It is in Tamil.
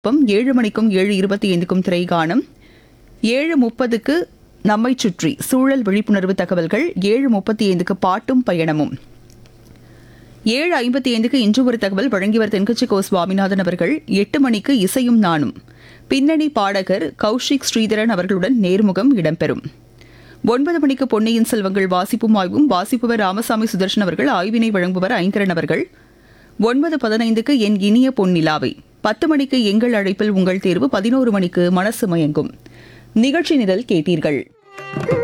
பம் ஏழு மணிக்கும் ஏழு இருபத்தி ஐந்துக்கும் திரைகானம் ஏழு முப்பதுக்கு நம்மை சுற்றி சூழல் விழிப்புணர்வு தகவல்கள் ஏழு முப்பத்தி ஐந்துக்கு பாட்டும் பயணமும் ஏழு ஐம்பத்தி ஐந்துக்கு இன்று ஒரு தகவல் வழங்கியவர் தென்கட்சி கோ சுவாமிநாதன் அவர்கள் எட்டு மணிக்கு இசையும் நானும் பின்னணி பாடகர் கௌஷிக் ஸ்ரீதரன் அவர்களுடன் நேர்முகம் இடம்பெறும் ஒன்பது மணிக்கு பொன்னியின் செல்வங்கள் வாசிப்பும் ஆய்வும் வாசிப்பவர் ராமசாமி சுதர்ஷன் அவர்கள் ஆய்வினை வழங்குபவர் ஐங்கரன் அவர்கள் ஒன்பது பதினைந்துக்கு என் இனிய பொன்னிலாவை பத்து மணிக்கு எங்கள் அழைப்பில் உங்கள் தேர்வு பதினோரு மணிக்கு மனசு மயங்கும் நிகழ்ச்சி நிரல் கேட்டீர்கள்